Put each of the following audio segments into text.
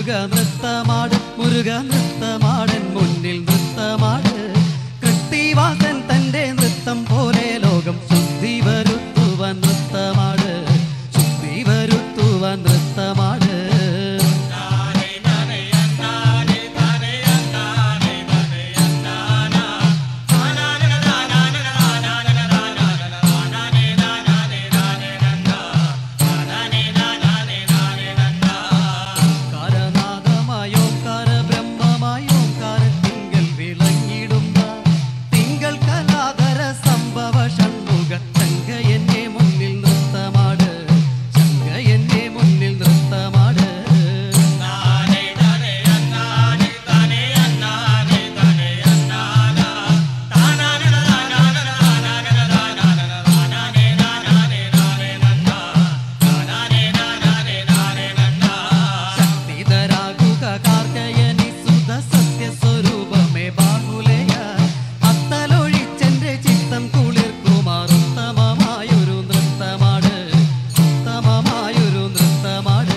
മുരുക നൃത്തമാട് മുരുക നൃത്തമാടൻ മുന്നിൽ നൃത്തമാട് കൃത്തിവാസൻ തന്റെ നൃത്തം പോലെ ലോകം ശുദ്ധി വരുത്തുവാൻ നൃത്തമാട് ശുദ്ധി വരുത്തുവാൻ നൃത്തമാട് കാരനാദമായോംകാര ബ്രഹ്മമായോംകാരത്തിങ്കൽ വിളങ്ങിടുന്ന തിങ്കൾ കലാധര സംഭവ ഷൺമുഖ ചങ്ക എന്നെ മുന്നിൽ നൃത്തമാട് ചങ്ക എന്നെ മുന്നിൽ നൃത്തമാട് ശക്തിധരാകുക കാർക്കയനി സുത സത്യസ്വരൂപമേ ബാഹുലയ അത്തലൊഴിച്ചെന്റെ ചിത്തം കുളിർക്കുമാർ ഉത്തമമായൊരു നൃത്തമാട് ഉത്തമമായൊരു നൃത്തമാട്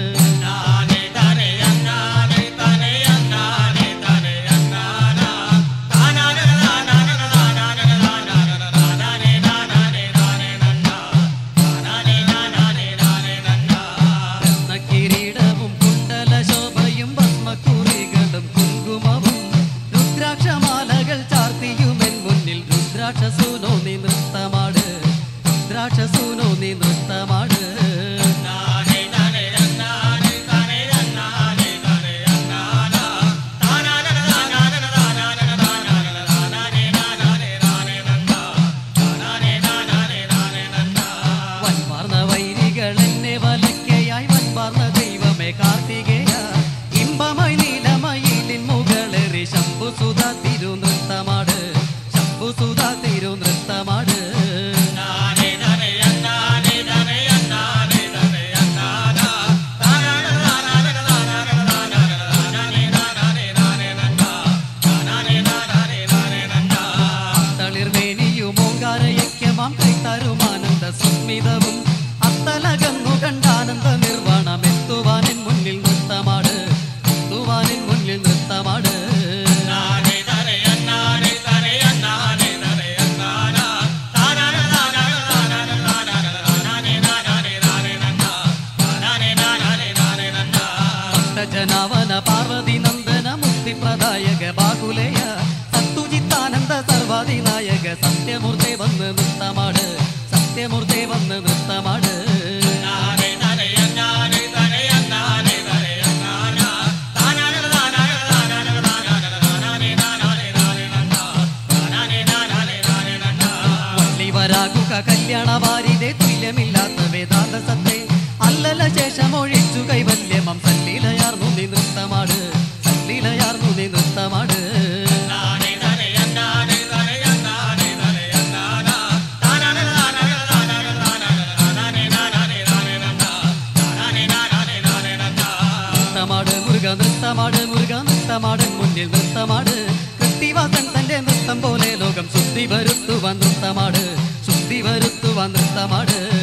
കിരീടവും കുണ്ടല ശോഭയും ഭസ്മക്കുറികളും കുങ്കുമവും രുദ്രാക്ഷമാലകൾ ചാർത്തിയുമെൻ മുന്നിൽ രുദ്രാക്ഷസൂനോ നീ നൃത്തമാട് രുദ്രാക്ഷസൂനോ നീ നൃത്തമാട് വൻപാർന്ന വൈരികൾ എന്നെ വലക്കയായി വൻപാർന്ന ദൈവമേ കാർത്തികേയ ഇമ്പമായി നീലമയിലിൻ മുകളേറി ശംഭുസുത തിരു നൃത്തമാട് ശംഭുസുത തിരു നൃത്തമാട് തളിർവേണിയും ഓങ്കാരയക്യമാം കൈത്തരുമാനന്ദ സുസ്മിതവും അത്തലകന്നു കണ്ടാനന്ദ നിർവ്വാണം എത്തുവാനിൻ മുന്നിൽ നൃത്തമാട് എത്തുവാനിൻ മുന്നിൽ നൃത്തമാട് ഭക്തജനാവന പാർവതി നന്ദന മുക്തിപ്രദായക ബാഹുലയ സത്തുജിത്താനന്ദ സർവാധിനായക സത്യമൂർത്തെ വന്ന് നൃത്തമാട് സത്യമൂർത്തെ വന്ന് നൃത്തമാട് വള്ളിവരാകുക കല്യാണ വാരിതെ തുല്യമില്ലാത്ത വേദാന്ത സത്തെ അല്ലല ശേഷം ഒഴിച്ചു കൈവല്യമം സല്ലീലയാർന്നു നീ നൃത്തമാട് സല്ലീലയാർന്നു നീ നൃത്തമാട് നൃത്തമാട് മുരുക നൃത്തമാട് മുരുക നൃത്തമാടൻ മുന്നിൽ നൃത്തമാട് കൃത്തിവാസൻ തന്റെ നൃത്തം പോലെ ലോകം ശുദ്ധി വരുത്തുവാൻ നൃത്തമാട് ശുദ്ധി വരുത്തുവാൻ നൃത്തമാട്